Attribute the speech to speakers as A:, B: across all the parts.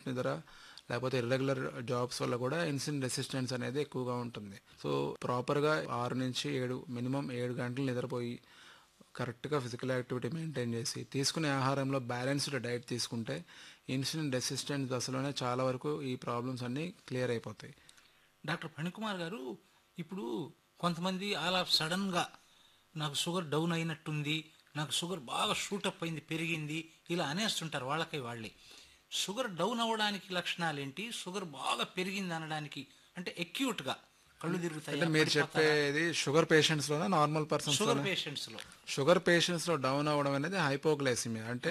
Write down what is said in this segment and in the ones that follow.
A: నిద్ర లేకపోతే irregular jobs వల్ల కూడా ఇన్సులిన్ రెసిస్టెన్స్ అనేది ఎక్కువగా ఉంటుంది సో ప్రాపర్గా ఆరు నుంచి ఏడు మినిమం ఏడు గంటలు నిద్రపోయి కరెక్ట్గా ఫిజికల్ యాక్టివిటీ మెయింటైన్ చేసి తీసుకునే ఆహారంలో బ్యాలెన్స్డ్ డైట్ తీసుకుంటే ఇన్సులిన్ రెసిస్టెన్స్ దశలోనే చాలా వరకు ఈ ప్రాబ్లమ్స్ అన్నీ క్లియర్ అయిపోతాయి
B: డాక్టర్ ఫణికుమార్ గారు ఇప్పుడు కొంతమంది ఆల్ ఆఫ్ సడన్గా నాకు షుగర్ డౌన్ అయినట్టుంది నాకు షుగర్ బాగా షూటప్ అయింది పెరిగింది ఇలా అనేస్తుంటారు వాళ్ళకై వాళ్ళే షుగర్ డౌన్ అవ్వడానికి లక్షణాలు ఏంటి షుగర్ బాగా పెరిగింది అనడానికి అంటే అక్యూట్గా కళ్ళు తిరుగుతాయి
A: అంటే మీరు చెప్పేది షుగర్ పేషెంట్స్ లోనే నార్మల్ పర్సన్స్
B: షుగర్ పేషెంట్స్లో
A: షుగర్ పేషెంట్స్ లో డౌన్ అవ్వడం అనేది హైపోగ్లైసిమియా అంటే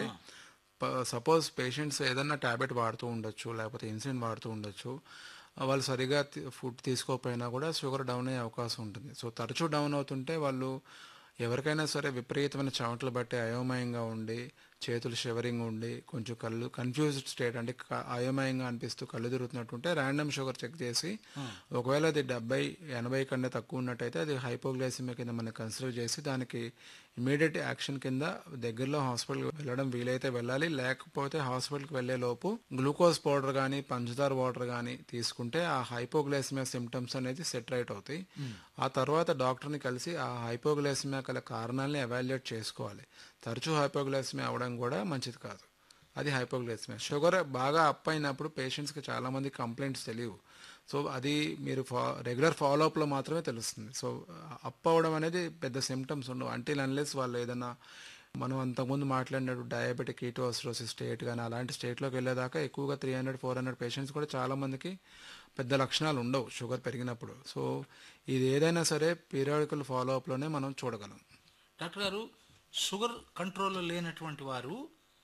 A: సపోజ్ పేషెంట్స్ ఏదన్నా టాబ్లెట్ వాడుతూ ఉండొచ్చు లేకపోతే ఇన్సులిన్ వాడుతూ ఉండొచ్చు వాళ్ళు సరిగా ఫుడ్ తీసుకోకపోయినా కూడా షుగర్ డౌన్ అయ్యే అవకాశం ఉంటుంది సో తరచూ డౌన్ అవుతుంటే వాళ్ళు ఎవరికైనా సరే విపరీతమైన చెమటలు బట్టి అయోమయంగా ఉండి చేతులు షివరింగ్ ఉండి కొంచెం కళ్ళు కన్ఫ్యూజ్డ్ స్టేట్ అంటే క- అయోమయంగా అనిపిస్తూ కళ్ళు తిరుగుతున్నట్టుంటే ర్యాండమ్ షుగర్ చెక్ చేసి ఒకవేళ అది డెబ్బై ఎనభై కన్నా తక్కువ ఉన్నట్టయితే అది హైపోగ్లైసిమియా కింద మనం కన్సిడర్ చేసి దానికి ఇమీడియట్ యాక్షన్ కింద దగ్గరలో హాస్పిటల్కి వెళ్ళడం వీలైతే వెళ్ళాలి లేకపోతే హాస్పిటల్కి వెళ్ళే లోపు గ్లూకోజ్ పౌడర్ కానీ పంచదార వాటర్ కానీ తీసుకుంటే ఆ హైపోగ్లైసిమియా సిమ్టమ్స్ అనేది సెట్ రైట్ అవుతాయి ఆ తర్వాత డాక్టర్ని కలిసి ఆ హైపోగ్లైసిమియా గల కారణాలని ఎవాల్యుయేట్ చేసుకోవాలి తరచూ హైపోగ్లైసిమియా అవడం కూడా మంచిది కాదు అది హైపోగ్లైసిమియా షుగర్ బాగా అప్ అయినప్పుడు పేషెంట్స్కి చాలామంది కంప్లైంట్స్ తెలియవు సో అది మీరు ఫా రెగ్యులర్ ఫాలోఅప్లో మాత్రమే తెలుస్తుంది సో అప్ అవ్వడం అనేది పెద్ద సిమ్టమ్స్ ఉండవు అంటిల్ అన్లెస్ వాళ్ళు ఏదైనా మనం అంతకుముందు మాట్లాడినట్టు డయాబెటిక్ కీటోసిరోసిస్ స్టేట్ కానీ అలాంటి స్టేట్లోకి వెళ్ళేదాకా ఎక్కువగా three hundred four hundred patients కూడా చాలామందికి పెద్ద లక్షణాలు ఉండవు షుగర్ పెరిగినప్పుడు సో ఇది ఏదైనా సరే పీరియాడికల్ ఫాలోఅప్లోనే మనం చూడగలం
B: డాక్టర్ గారు షుగర్ కంట్రోల్లో లేనటువంటి వారు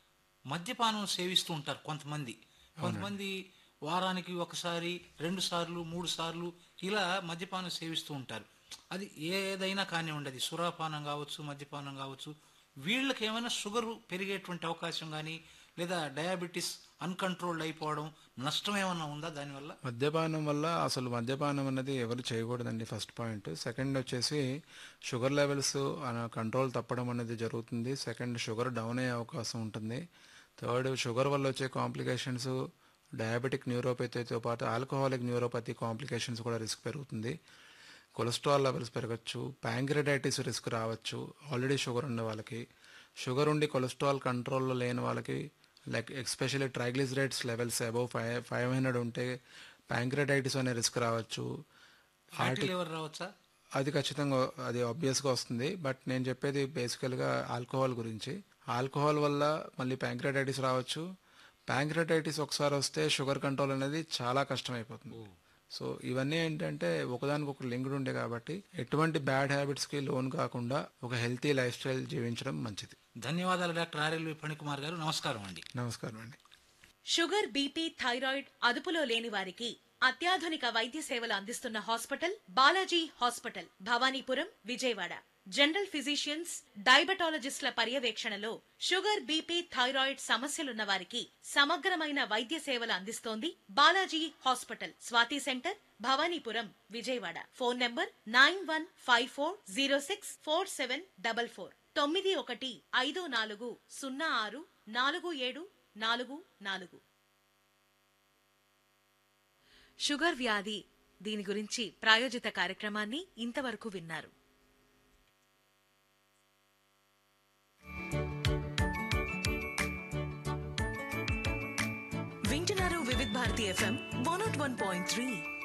B: మద్యపానం సేవిస్తూ ఉంటారు కొంతమంది కొంతమంది వారానికి ఒకసారి రెండు సార్లు మూడు సార్లు ఇలా మద్యపానం సేవిస్తూ ఉంటారు అది ఏదైనా కానివ్వండి అది సురాపానం కావచ్చు మద్యపానం కావచ్చు వీళ్ళకి ఏమైనా షుగర్ పెరిగేటువంటి అవకాశం కానీ లేదా డయాబెటీస్ అన్కంట్రోల్డ్ అయిపోవడం నష్టం ఏమైనా ఉందా దానివల్ల
A: మద్యపానం వల్ల అసలు మద్యపానం అనేది ఎవరు చేయకూడదండి ఫస్ట్ పాయింట్ సెకండ్ వచ్చేసి షుగర్ లెవెల్స్ కంట్రోల్ తప్పడం అనేది జరుగుతుంది సెకండ్ షుగర్ డౌన్ అయ్యే అవకాశం ఉంటుంది థర్డ్ షుగర్ వల్ల వచ్చే కాంప్లికేషన్స్ డయాబెటిక్ న్యూరోపతితో పాటు ఆల్కహాలిక్ న్యూరోపతి కాంప్లికేషన్స్ కూడా రిస్క్ పెరుగుతుంది కొలెస్ట్రాల్ లెవెల్స్ పెరగచ్చు ప్యాంక్రడైటిస్ రిస్క్ రావచ్చు ఆల్రెడీ షుగర్ ఉన్న వాళ్ళకి షుగర్ ఉండి కొలెస్ట్రాల్ కంట్రోల్లో లేని వాళ్ళకి like especially triglycerides levels above five five hundred ఉంటే ప్యాంక్రడైటిస్ అనే రిస్క్ రావచ్చు
B: ఫ్యాటీ లివర్ రావచ్చా
A: అది ఖచ్చితంగా అది ఆబ్వియస్గా వస్తుంది బట్ నేను చెప్పేది బేసికల్గా ఆల్కహాల్ గురించి ఆల్కహాల్ వల్ల మళ్ళీ ప్యాంక్రడైటిస్ రావచ్చు ప్యాంక్రడైటిస్ ఒకసారి వస్తే షుగర్ కంట్రోల్ అనేది చాలా కష్టమైపోతుంది సో ఇవన్నీ ఏంటంటే ఒకదానికొకరు లింక్డ్ ఉండే కాబట్టి ఎటువంటి బ్యాడ్ హ్యాబిట్స్కి లోన్ కాకుండా ఒక హెల్తీ లైఫ్ స్టైల్ జీవించడం మంచిది
B: ధన్యవాదాలు డాక్టర్ ఆర్ఎల్వి ఫణికుమార్ గారు నమస్కారం అండి
A: నమస్కారం అండి
C: షుగర్ బీపీ థైరాయిడ్ అదుపులో లేని వారికి అత్యాధునిక వైద్య సేవలు అందిస్తున్న hospital Balaji hospital Bhavanipuram Vijayawada general physicians డయాబెటాలజిస్టుల పర్యవేక్షణలో షుగర్ బీపీ థైరాయిడ్ సమస్యలున్న వారికి సమగ్రమైన వైద్య సేవలు అందిస్తోంది Balaji hospital Swathi centre Bhavanipuram Vijayawada phone number nine one five four zero six four seven double four తొమ్మిది ఒకటి ఐదు నాలుగు సున్నా ఆరు నాలుగు ఏడు నాలుగు నాలుగు షుగర్ వ్యాధి దీని గురించి ప్రాయోజిత కార్యక్రమాన్ని ఇంతవరకు విన్నారు వింటున్నారు Vividh Bharati FM one nought one point three